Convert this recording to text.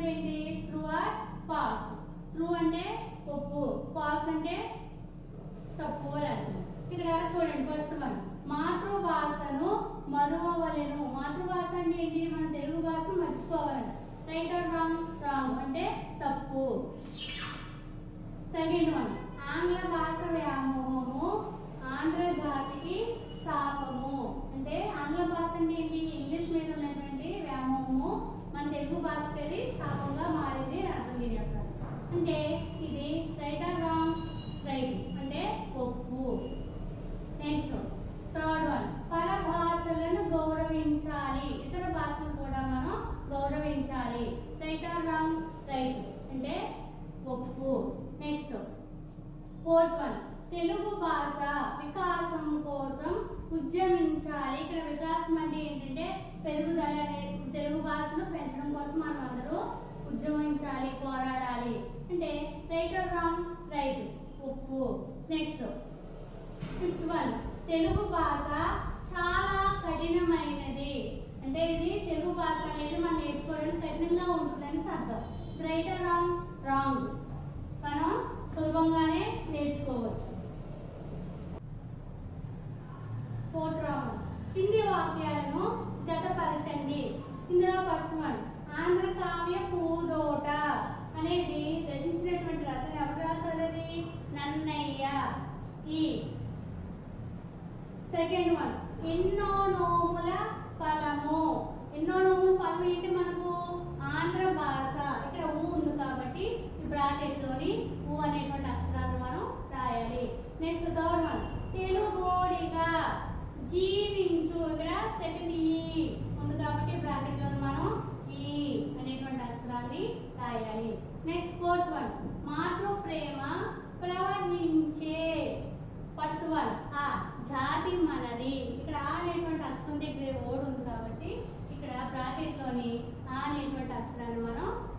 అనేటువంటిది ఏంటి true or false true అంటే ఒప్పు ఫాల్స్ అంటే తప్పు అని అర్థం ఇక్కడ చూడండి ఫస్ట్ వన్ మాతృభాషను మరువవలెను మాతృభాష అంటే ఏంటి మన తెలుగు భాషను మర్చిపోవాలి రైట్ ఆర్ రాంగ్ రాంగ్ అంటే తప్పు సెకండ్ వన్ ఆంగ్ల భాష వ్యామోహము ఆంధ్ర జాతికి శాపము అంటే ఆంగ్ల భాష అంటే ఏంటి ఇంగ్లీష్ మీద ఉన్నటువంటి వ్యామోహము మన తెలుగు భాషకి అది శాపంగా మారింది అని అర్థం దీని యొక్క అంటే ఇది రైట్ ఆర్ రాంగ్ రైట్ అంటే ఒప్పు నెక్స్ట్ థర్డ్ వన్ పర భాషలను గౌరవించాలి ఇతర భాషలు కూడా మనం గౌరవించాలి రైట్ ఆర్ రాంగ్ రైట్ అంటే ఒప్పు నెక్స్ట్ ఫోర్త్ వన్ తెలుగు భాష వికాసం కోసం ఉద్యమించాలి ఇక్కడ వికాసం అంటే ఏంటంటే పెరుగుదల అనే తెలుగు భాషను పెంచడం కోసం మనం అందరూ ఉద్యమించాలి పోరాడాలి అంటే రైట్ ఆర్ రాంగ్ రైట్ ఒప్పు నెక్స్ట్ ఫిఫ్త్ వన్ తెలుగు భాష చాలా కఠినమైనది అంటే ఇది తెలుగు భాష అనేది మనం నేర్చుకోవడానికి కఠినంగా ఉంటుందని అర్థం రైట్ ఆర్ రాంగ్ రాంగ్ మనం సులభంగానే నేర్చుకోవచ్చు ఫోర్త్ రౌండ్ కింది వాక్యాలను జతపరచండి ఇందులో ఫస్ట్ వన్ ఆంధ్ర కావ్య పూదోట అనేది రచించినటువంటి రచన ఎవరు రాశారు అది నన్నయ్య ఈ సెకండ్ వన్ ఎన్నో నోముల ఫలము ఎన్నో నోముల ఫలం ఏంటి మనకు ఆంధ్ర భాష ఇక్కడ ఊ ఉంది కాబట్టి ఈ బ్రాకెట్ లోని ఊ అనేటువంటి అక్షరాన్ని మనం రాయాలి నెక్స్ట్ థర్డ్ వన్ తెలుగోడిగా జీవించు ఇక్కడ సెకండ్ ఈ ఉంది కాబట్టి బ్రాకెట్ లో మనం ఈ అనేటువంటి అక్షరాన్ని రాయాలి నెక్స్ట్ ఫోర్త్ వన్ మాతృ ప్రేమ ప్రవహించే ఫస్ట్ వన్ ఆ జాతి మనది ఇక్కడ ఆ అనేటువంటి అక్షరం దగ్గర ఓడి ఉంది కాబట్టి ఇక్కడ బ్రాకెట్ లోని ఆ అనేటువంటి అక్షరాన్ని మనం